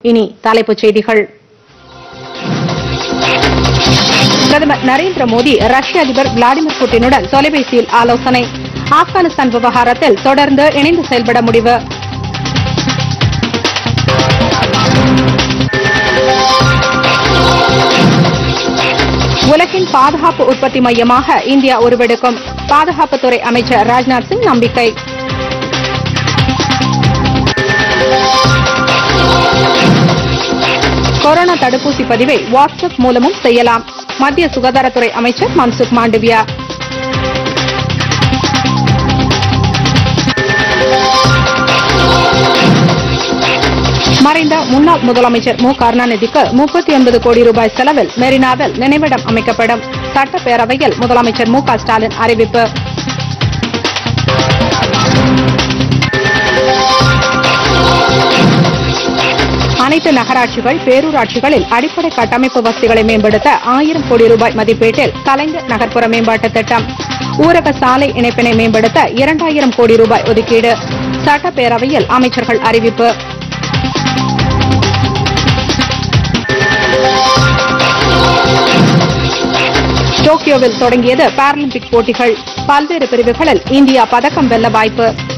இனி தலைப்புச் செய்திகள் பிரதமர் நரேந்திர மோடி ரஷ்ய அதிபர் விளாடிமிர் புட்டினுடன் தொலைபேசியில் ஆலோசனை ஆப்கானிஸ்தான் விவகாரத்தில் தொடர்ந்து இணைந்து செயல்பட முடிவு உலகின் பாதுகாப்பு உற்பத்தி மையமாக இந்தியா உருவெடுக்கும் பாதுகாப்புத்துறை அமைச்சர் ராஜ்நாத் சிங் நம்பிக்கை கொரோனா தடுப்பூசி பதிவை வாட்ஸ்அப் மூலமும் செய்யலாம் மத்திய சுகாதாரத்துறை அமைச்சர் மன்சுக் மாண்டவியா மறைந்த முன்னாள் முதலமைச்சர் மு கருணாநிதிக்கு முப்பத்தி ஒன்பது கோடி ரூபாய் செலவில் மெரினாவில் நினைவிடம் அமைக்கப்படும் சட்டப்பேரவையில் முதலமைச்சர் மு க ஸ்டாலின் அறிவிப்பு அனைத்து நகராட்சிகள் பேரூராட்சிகளில் அடிப்படை கட்டமைப்பு வசதிகளை மேம்படுத்த ஆயிரம் கோடி ரூபாய் மதிப்பீட்டில் கலைஞர் நகர்ப்புற மேம்பாட்டுத் திட்டம் ஊரக சாலை இணைப்பினை மேம்படுத்த இரண்டாயிரம் கோடி ரூபாய் ஒதுக்கீடு சட்டப்பேரவையில் அமைச்சர்கள் அறிவிப்பு டோக்கியோவில் தொடங்கியது பாராலிம்பிக் போட்டிகள் பல்வேறு பிரிவுகளில் இந்தியா பதக்கம் வெல்ல வாய்ப்பு